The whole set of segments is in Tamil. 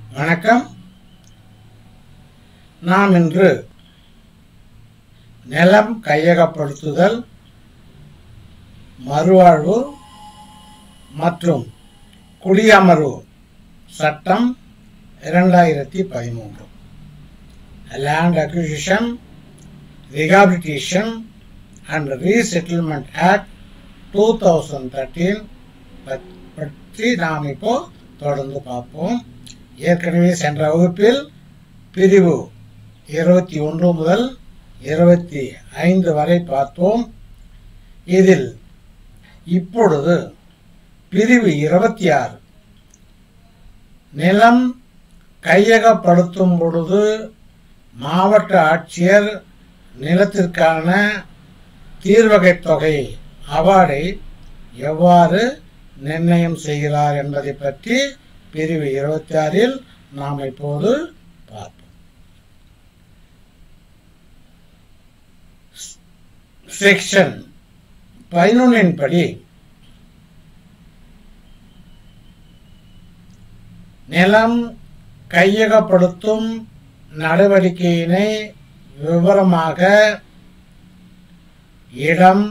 வணக்கம் நாம் இன்று நிலம் கையகப்படுத்துதல் மறுவாழ்வு மற்றும் குடியமர்வு சட்டம் இரண்டாயிரத்தி பதிமூன்று land acquisition rehabilitation and resettlement act two thousand thirteen பற்றி நாம் இப்போ தொடர்ந்து பார்ப்போம் ஏற்கனவே சென்ற வகுப்பில் பிரிவு இருபத்தி ஒன்று முதல் இருபத்தி ஐந்து வரை பார்த்தோம் இதில் இப்பொழுது பிரிவு இருபத்தி ஆறு நிலம் கையகப்படுத்தும் பொழுது மாவட்ட ஆட்சியர் நிலத்திற்கான தீர்வகைத் தொகை அவார்டை எவ்வாறு நிர்ணயம் செய்கிறார் என்பதை பற்றி பிரிவு இருபத்தி ஆறில் நாம் இப்போது பார்ப்போம் செக்ஷன் பதினொன்னின் படி நிலம் கையகப்படுத்தும் நடவடிக்கையினை விவரமாக இடம்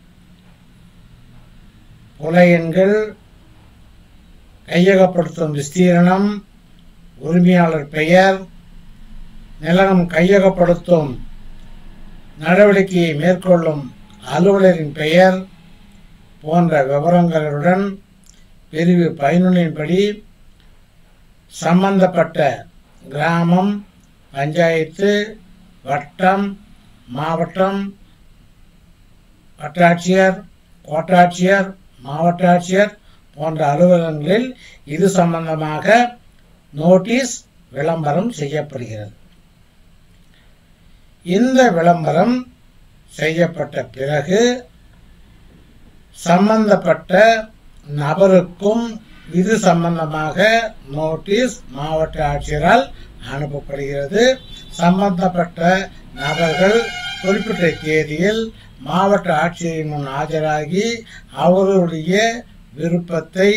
புலையன்கள் கையகப்படுத்தும் விஸ்தீரணம் உரிமையாளர் பெயர் நிலம் கையகப்படுத்தும் நடவடிக்கையை மேற்கொள்ளும் அலுவலரின் பெயர் போன்ற விவரங்களுடன் பிரிவு பதினொன்றின்படி சம்பந்தப்பட்ட கிராமம் பஞ்சாயத்து வட்டம் மாவட்டம் வட்டாட்சியர் கோட்டாட்சியர் மாவட்ட ஆட்சியர் போன்ற அலுவலகங்களில் இது சம்பந்தமாக நோட்டீஸ் விளம்பரம் செய்யப்படுகிறது இந்த விளம்பரம் செய்யப்பட்ட பிறகு சம்பந்தப்பட்ட நபருக்கும் இது சம்பந்தமாக நோட்டீஸ் மாவட்ட ஆட்சியரால் அனுப்பப்படுகிறது சம்பந்தப்பட்ட நபர்கள் குறிப்பிட்ட தேதியில் மாவட்ட ஆட்சியரின் முன் ஆஜராகி அவர்களுடைய விருப்பத்தை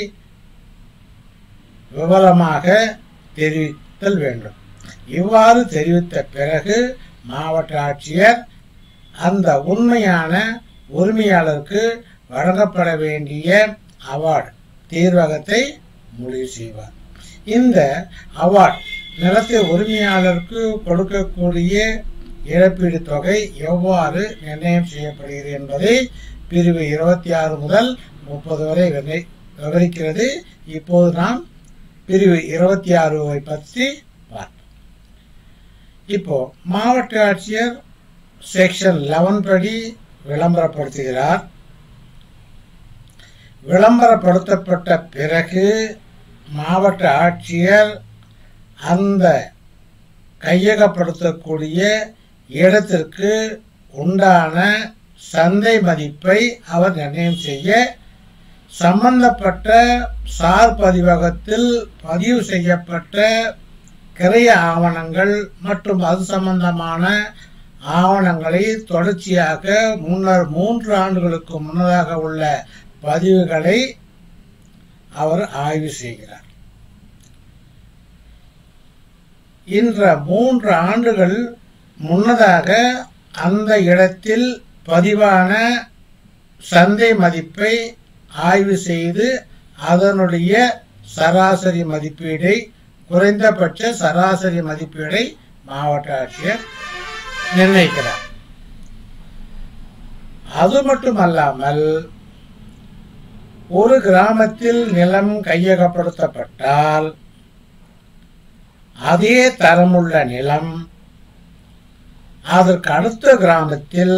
விவரமாக தெரிவித்தல் வேண்டும் இவ்வாறு தெரிவித்த பிறகு மாவட்ட ஆட்சியர் அந்த உண்மையான உரிமையாளருக்கு வழங்கப்பட வேண்டிய அவார்டு தீர்வகத்தை முடிவு செய்வார் இந்த அவார்டு நிலத்தை உரிமையாளருக்கு கொடுக்கக்கூடிய இழப்பீடு தொகை எவ்வாறு நிர்ணயம் செய்யப்படுகிறது என்பதை பிரிவு இருபத்தி ஆறு முதல் முப்பது வரை விவரிக்கிறது இப்போது நாம் பிரிவு இருபத்தி ஆறுவை பற்றி பார்ப்போம் இப்போ மாவட்ட ஆட்சியர் செக்ஷன் லெவன் படி விளம்பரப்படுத்துகிறார் விளம்பரப்படுத்தப்பட்ட பிறகு மாவட்ட ஆட்சியர் அந்த கையகப்படுத்தக்கூடிய இடத்திற்கு உண்டான சந்தை மதிப்பை அவர் நிர்ணயம் செய்ய சம்பந்தப்பட்ட சார் பதிவகத்தில் பதிவு செய்யப்பட்ட கிரைய ஆவணங்கள் மற்றும் அது சம்பந்தமான ஆவணங்களை தொடர்ச்சியாக முன்னர் மூன்று ஆண்டுகளுக்கு முன்னதாக உள்ள பதிவுகளை அவர் ஆய்வு செய்கிறார் இன்ற மூன்று ஆண்டுகள் முன்னதாக அந்த இடத்தில் பதிவான சந்தை மதிப்பை ஆய்வு செய்து அதனுடைய சராசரி மதிப்பீடை குறைந்தபட்ச சராசரி மதிப்பீடை மாவட்ட ஆட்சியர் நிர்ணயிக்கிறார் அது மட்டுமல்லாமல் ஒரு கிராமத்தில் நிலம் கையகப்படுத்தப்பட்டால் அதே தரமுள்ள நிலம் அதற்கு அடுத்த கிராமத்தில்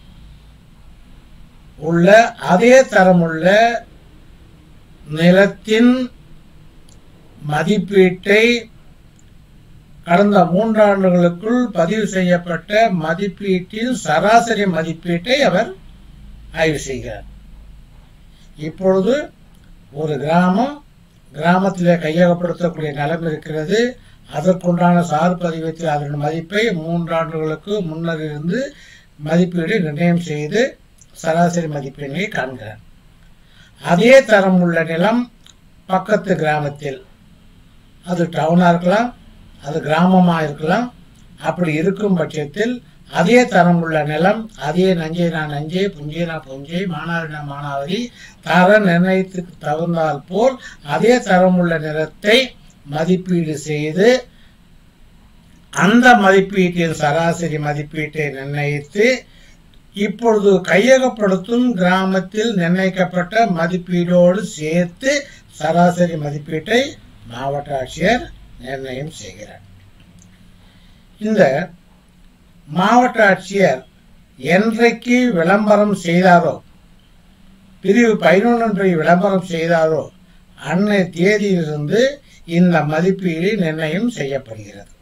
உள்ள அதே தரமுள்ள நிலத்தின் மதிப்பீட்டை கடந்த மூன்றாண்டுகளுக்குள் பதிவு செய்யப்பட்ட மதிப்பீட்டின் சராசரி மதிப்பீட்டை அவர் ஆய்வு செய்கிறார் இப்பொழுது ஒரு கிராமம் கிராமத்தில் கையகப்படுத்தக்கூடிய நிலம் இருக்கிறது அதற்குண்டான சார் பதிவத்தில் அதன் மதிப்பை மூன்றாண்டுகளுக்கு முன்னர் இருந்து மதிப்பீடு நிர்ணயம் செய்து சராசரி மதிப்பெண்ணை காண்கிறார் அதே தரம் உள்ள நிலம் பக்கத்து கிராமத்தில் அது டவுனாக இருக்கலாம் அது கிராமமாக இருக்கலாம் அப்படி இருக்கும் பட்சத்தில் அதே தரம் உள்ள நிலம் அதே நஞ்சை நான் நஞ்சை புஞ்சை நான் புஞ்சை மானாவரி நான் மானாவரி தர நிர்ணயத்துக்கு தகுந்தால் போல் அதே தரம் உள்ள நிலத்தை மதிப்பீடு செய்து அந்த மதிப்பீட்டின் சராசரி மதிப்பீட்டை நிர்ணயித்து இப்பொழுது கையகப்படுத்தும் கிராமத்தில் நிர்ணயிக்கப்பட்ட மதிப்பீடோடு சேர்த்து சராசரி மதிப்பீட்டை மாவட்ட ஆட்சியர் நிர்ணயம் செய்கிறார் இந்த மாவட்ட ஆட்சியர் என்றைக்கு விளம்பரம் செய்தாரோ பிரிவு பதினொன்றை விளம்பரம் செய்தாரோ அன்னைய தேதியிலிருந்து இந்த மதிப்பீடு நிர்ணயம் செய்யப்படுகிறது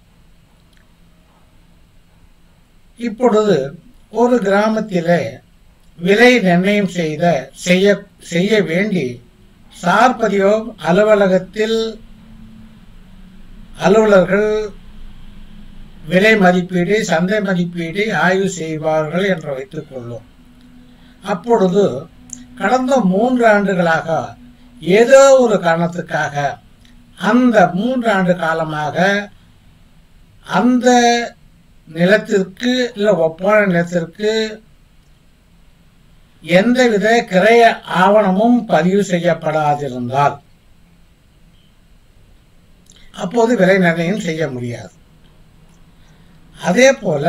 இப்பொழுது ஒரு கிராமத்திலே விலை நிர்ணயம் செய்த செய்ய செய்ய வேண்டி சார்பதியோ அலுவலகத்தில் அலுவலர்கள் விலை மதிப்பீடு சந்தை மதிப்பீடு ஆய்வு செய்வார்கள் என்று வைத்துக் கொள்ளும் அப்பொழுது கடந்த மூன்று ஆண்டுகளாக ஏதோ ஒரு காரணத்துக்காக அந்த மூன்று ஆண்டு காலமாக அந்த நிலத்திற்கு இல்லை ஒப்பான நிலத்திற்கு எந்தவித கிரைய ஆவணமும் பதிவு செய்யப்படாதிருந்தால் அப்போது விலை நிர்ணயம் செய்ய முடியாது அதே போல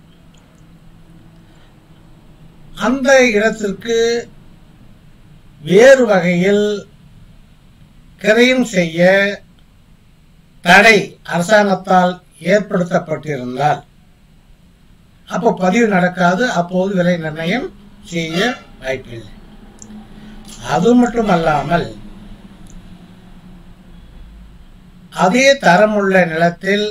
அந்த இடத்திற்கு வேறு வகையில் கிரையும் செய்ய தடை அரசாங்கத்தால் ஏற்படுத்தப்பட்டிருந்தால் அப்போ பதிவு நடக்காது அப்போது விலை நிர்ணயம் செய்ய வாய்ப்பில்லை அது மட்டுமல்லாமல் அதே தரமுள்ள நிலத்தில்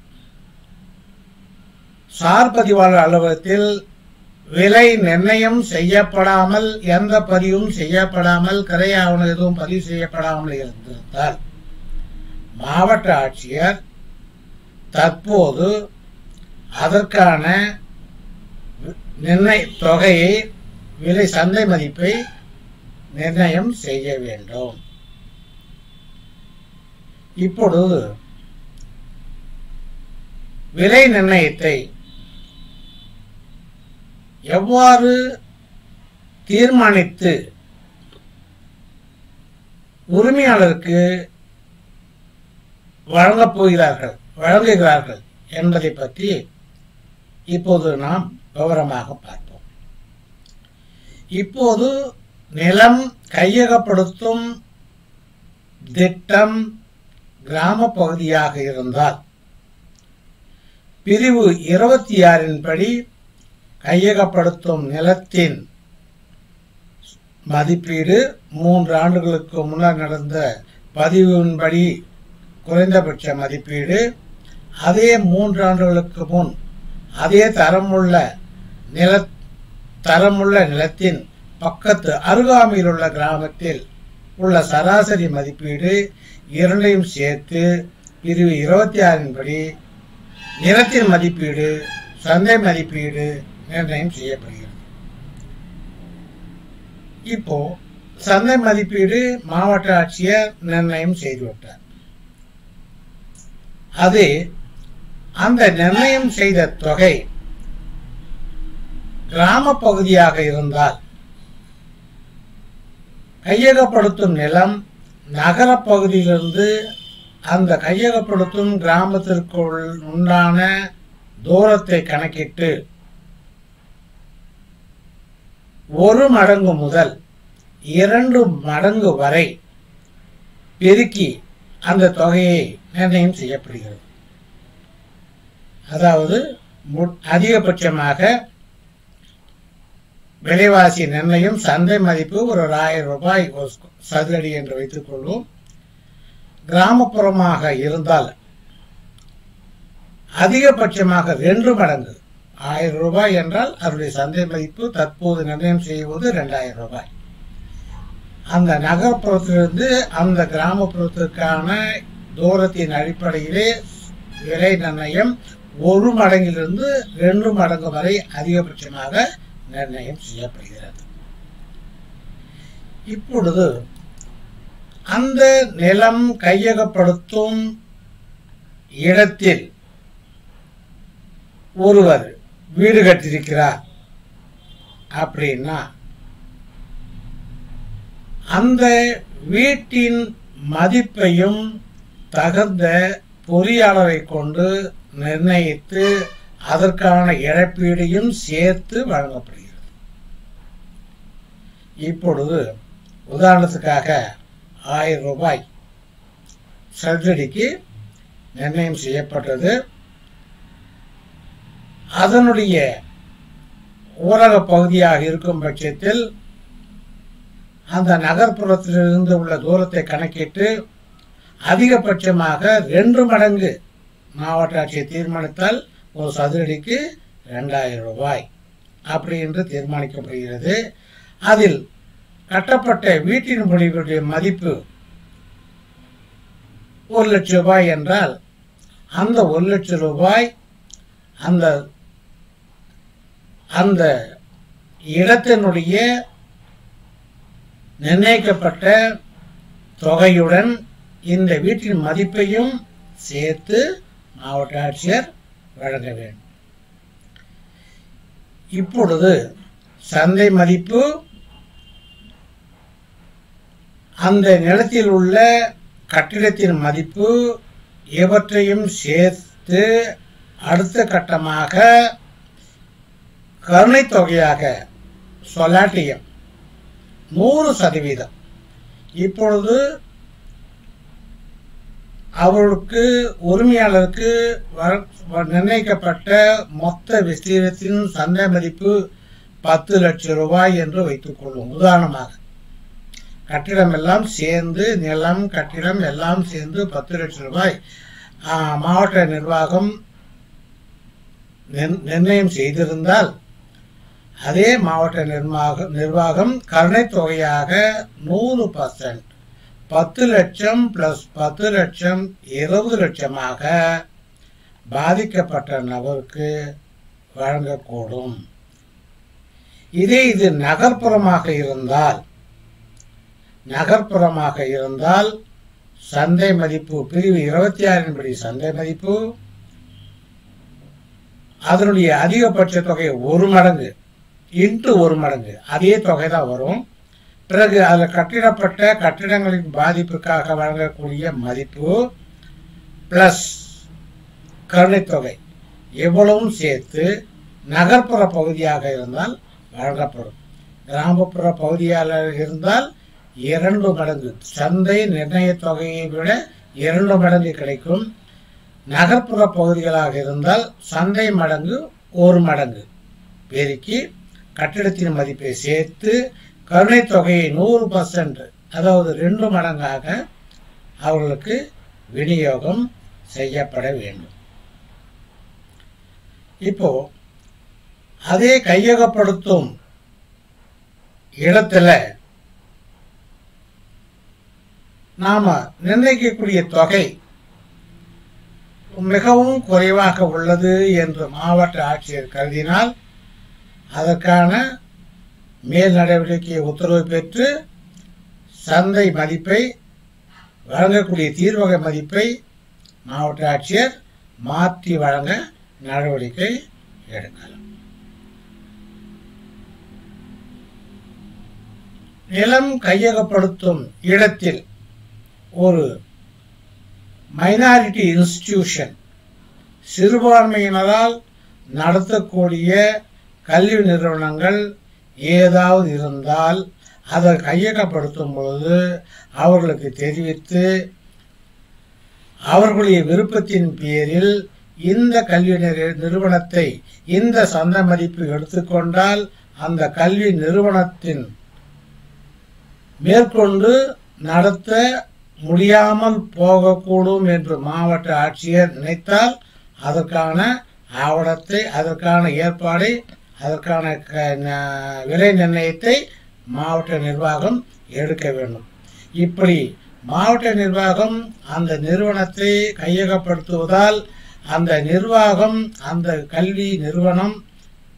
சார் பதிவாளர் அலுவலகத்தில் விலை நிர்ணயம் செய்யப்படாமல் எந்த பதிவும் செய்யப்படாமல் கிரை ஆவணம் எதுவும் பதிவு செய்யப்படாமல் இருந்திருந்தால் மாவட்ட ஆட்சியர் தற்போது அதற்கான நிர்ணய தொகையை விலை சந்தை மதிப்பை நிர்ணயம் செய்ய வேண்டும் இப்பொழுது விலை நிர்ணயத்தை எவ்வாறு தீர்மானித்து உரிமையாளருக்கு வழங்கப் போகிறார்கள் வழங்குகிறார்கள் என்பதை பற்றி இப்போது நாம் விவரமாக பார்ப்போம் இப்போது நிலம் கையகப்படுத்தும் திட்டம் கிராம பகுதியாக இருந்தால் பிரிவு இருபத்தி ஆறின் படி கையகப்படுத்தும் நிலத்தின் மதிப்பீடு மூன்று ஆண்டுகளுக்கு முன்னர் நடந்த பதிவின்படி குறைந்தபட்ச மதிப்பீடு அதே மூன்று ஆண்டுகளுக்கு முன் அதே தரமுள்ள நில தரமுள்ள நிலத்தின் பக்கத்து அருகாமையில் உள்ள கிராமத்தில் உள்ள சராசரி மதிப்பீடு இரண்டையும் சேர்த்து பிரிவு இருபத்தி ஆறின் படி நிலத்தின் மதிப்பீடு சந்தை மதிப்பீடு நிர்ணயம் செய்யப்படுகிறது இப்போ சந்தை மதிப்பீடு மாவட்ட ஆட்சியர் நிர்ணயம் செய்துவிட்டார் அது அந்த நிர்ணயம் செய்த தொகை கிராம பகுதியாக இருந்தால் கையகப்படுத்தும் நிலம் நகர பகுதியிலிருந்து அந்த கையகப்படுத்தும் கிராமத்திற்குள் உண்டான தூரத்தை கணக்கிட்டு ஒரு மடங்கு முதல் இரண்டு மடங்கு வரை பெருக்கி அந்த தொகையை நிர்ணயம் செய்யப்படுகிறது அதாவது அதிகபட்சமாக விலைவாசி நிர்ணயம் சந்தை மதிப்பு ஒரு ஆயிரம் ரூபாய் சதுரடி என்று வைத்துக் கொள்வோம் கிராமப்புறமாக இருந்தால் அதிகபட்சமாக ரெண்டு மடங்கு ஆயிரம் ரூபாய் என்றால் அதனுடைய சந்தை மதிப்பு தற்போது நிர்ணயம் செய்வது ரெண்டாயிரம் ரூபாய் அந்த நகர்ப்புறத்திலிருந்து அந்த கிராமப்புறத்திற்கான தூரத்தின் அடிப்படையிலே விலை நிர்ணயம் ஒரு மடங்கிலிருந்து ரெண்டு மடங்கு வரை அதிகபட்சமாக நிர்ணயம் செய்யப்படுகிறது இப்பொழுது அந்த நிலம் கையகப்படுத்தும் இடத்தில் ஒருவர் வீடு கட்டியிருக்கிறார் அப்படின்னா அந்த வீட்டின் மதிப்பையும் தகுந்த பொறியாளரை கொண்டு நிர்ணயித்து அதற்கான இழப்பீடையும் சேர்த்து வழங்கப்படுகிறது இப்பொழுது உதாரணத்துக்காக ஆயிரம் ரூபாய் சர்ஜரிக்கு நிர்ணயம் செய்யப்பட்டது அதனுடைய ஊரக பகுதியாக இருக்கும் பட்சத்தில் அந்த நகர்ப்புறத்திலிருந்து உள்ள தூரத்தை கணக்கிட்டு அதிகபட்சமாக ரெண்டு மடங்கு மாவட்ட ஆட்சியர் தீர்மானித்தால் ஒரு சதுரடிக்கு ரெண்டாயிரம் ரூபாய் அப்படி என்று தீர்மானிக்கப்படுகிறது அதில் கட்டப்பட்ட வீட்டின் முடிவுடைய மதிப்பு ஒரு லட்சம் ரூபாய் என்றால் அந்த ஒரு லட்சம் ரூபாய் அந்த அந்த இடத்தினுடைய நிர்ணயிக்கப்பட்ட தொகையுடன் இந்த வீட்டின் மதிப்பையும் சேர்த்து மாவட்ட ஆட்சியர் வழங்க வேண்டும் இப்பொழுது சந்தை மதிப்பு அந்த நிலத்தில் உள்ள கட்டிடத்தின் மதிப்பு இவற்றையும் சேர்த்து அடுத்த கட்டமாக கருணை தொகையாக சொல்லாட்டியம் நூறு சதவீதம் இப்பொழுது அவருக்கு உரிமையாளருக்கு வர- வ- நிர்ணயிக்கப்பட்ட மொத்த விஸ்தீரத்தின் சந்தை மதிப்பு பத்து லட்சம் ரூபாய் என்று வைத்துக் கொள்வோம் உதாரணமாக கட்டிடம் எல்லாம் சேர்ந்து நிலம் கட்டிடம் எல்லாம் சேர்ந்து பத்து லட்சம் ரூபாய் ஆ, மாவட்ட நிர்வாகம் நிர்- நிர்ணயம் செய்திருந்தால் அதே மாவட்ட நிர்வாகம் நிர்வாகம் கருணை தொகையாக நூறு பர்சன்ட் பத்து லட்சம் பிளஸ் பத்து லட்சம் இருபது லட்சமாக பாதிக்கப்பட்ட நபருக்கு வழங்கக்கூடும் இதே இது நகர்ப்புறமாக இருந்தால் நகர்ப்புறமாக இருந்தால் சந்தை மதிப்பு பிரிவு இருபத்தி ஆறின் படி சந்தை மதிப்பு அதனுடைய அதிகபட்ச தொகை ஒரு மடங்கு இன்ட்டு ஒரு மடங்கு அதே தொகை தான் வரும் பிறகு அதில் கட்டிடப்பட்ட கட்டிடங்களின் பாதிப்புக்காக வழங்கக்கூடிய மதிப்பு பிளஸ் கருணைத்தொகை எவ்வளவும் சேர்த்து நகர்ப்புற பகுதியாக இருந்தால் வழங்கப்படும் கிராமப்புற பகுதியாக இருந்தால் இரண்டு மடங்கு சந்தை நிர்ணய தொகையை விட இரண்டு மடங்கு கிடைக்கும் நகர்ப்புற பகுதிகளாக இருந்தால் சந்தை மடங்கு ஒரு மடங்கு பெருக்கி கட்டிடத்தின் மதிப்பை சேர்த்து கருணை தொகையை நூறு பர்சன்ட் அதாவது ரெண்டு மடங்காக அவர்களுக்கு விநியோகம் செய்யப்பட வேண்டும் இப்போ அதே கையகப்படுத்தும் இடத்துல நாம நிர்ணயிக்கக்கூடிய தொகை மிகவும் குறைவாக உள்ளது என்று மாவட்ட ஆட்சியர் கருதினால் அதற்கான மேல் நடவடிக்கை உத்தரவு பெற்று சந்தை மதிப்பை வழங்கக்கூடிய தீர்வகை மதிப்பை மாவட்ட ஆட்சியர் மாற்றி வழங்க நடவடிக்கை எடுக்கலாம் நிலம் கையகப்படுத்தும் இடத்தில் ஒரு மைனாரிட்டி இன்ஸ்டிடியூஷன் சிறுபான்மையினரால் நடத்தக்கூடிய கல்வி நிறுவனங்கள் ஏதாவது இருந்தால் அதை கையகப்படுத்தும் பொழுது அவர்களுக்கு தெரிவித்து அவர்களுடைய விருப்பத்தின் பேரில் இந்த கல்வி நிறு- நிறுவனத்தை இந்த சந்தை மதிப்பு எடுத்துக்கொண்டால் அந்த கல்வி நிறுவனத்தின் மேற்கொண்டு நடத்த முடியாமல் போகக்கூடும் என்று மாவட்ட ஆட்சியர் நினைத்தால் அதற்கான ஆவணத்தை அதற்கான ஏற்பாடை அதற்கான க- ந- விலை நிர்ணயத்தை மாவட்ட நிர்வாகம் எடுக்க வேண்டும் இப்படி மாவட்ட நிர்வாகம் அந்த நிறுவனத்தை கையகப்படுத்துவதால் அந்த நிர்வாகம் அந்த கல்வி நிறுவனம்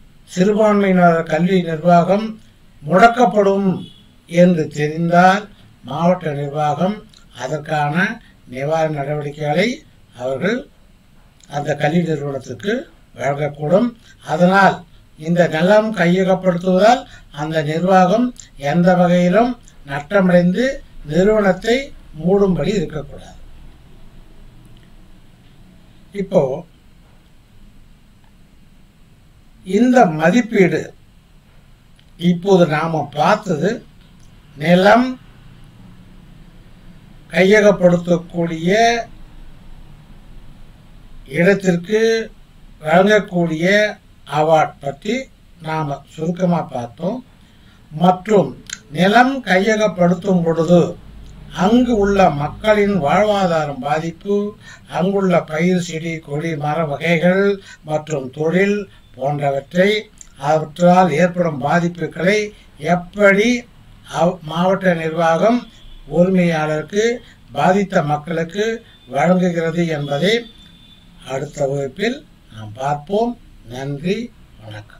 சிறுபான்மையினர் கல்வி நிர்வாகம் முடக்கப்படும் என்று தெரிந்தால் மாவட்ட நிர்வாகம் அதற்கான நிவாரண நடவடிக்கைகளை அவர்கள் அந்த கல்வி நிறுவனத்துக்கு வழங்கக்கூடும் அதனால் இந்த நிலம் கையகப்படுத்துவதால் அந்த நிர்வாகம் எந்த வகையிலும் நட்டமடைந்து நிறுவனத்தை மூடும்படி இருக்கக்கூடாது இப்போ இந்த மதிப்பீடு இப்போது நாம பார்த்தது நிலம் கையகப்படுத்தக்கூடிய இடத்திற்கு வழங்கக்கூடிய அவார்ட் பற்றி நாம் சுருக்கமாக பார்த்தோம் மற்றும் நிலம் கையகப்படுத்தும் பொழுது அங்கு உள்ள மக்களின் வாழ்வாதாரம் பாதிப்பு அங்குள்ள பயிர் செடி கொடி மர வகைகள் மற்றும் தொழில் போன்றவற்றை அவற்றால் ஏற்படும் பாதிப்புகளை எப்படி அவ்- மாவட்ட நிர்வாகம் உரிமையாளருக்கு பாதித்த மக்களுக்கு வழங்குகிறது என்பதை அடுத்த வகுப்பில் நாம் பார்ப்போம் நன்றி வணக்கம்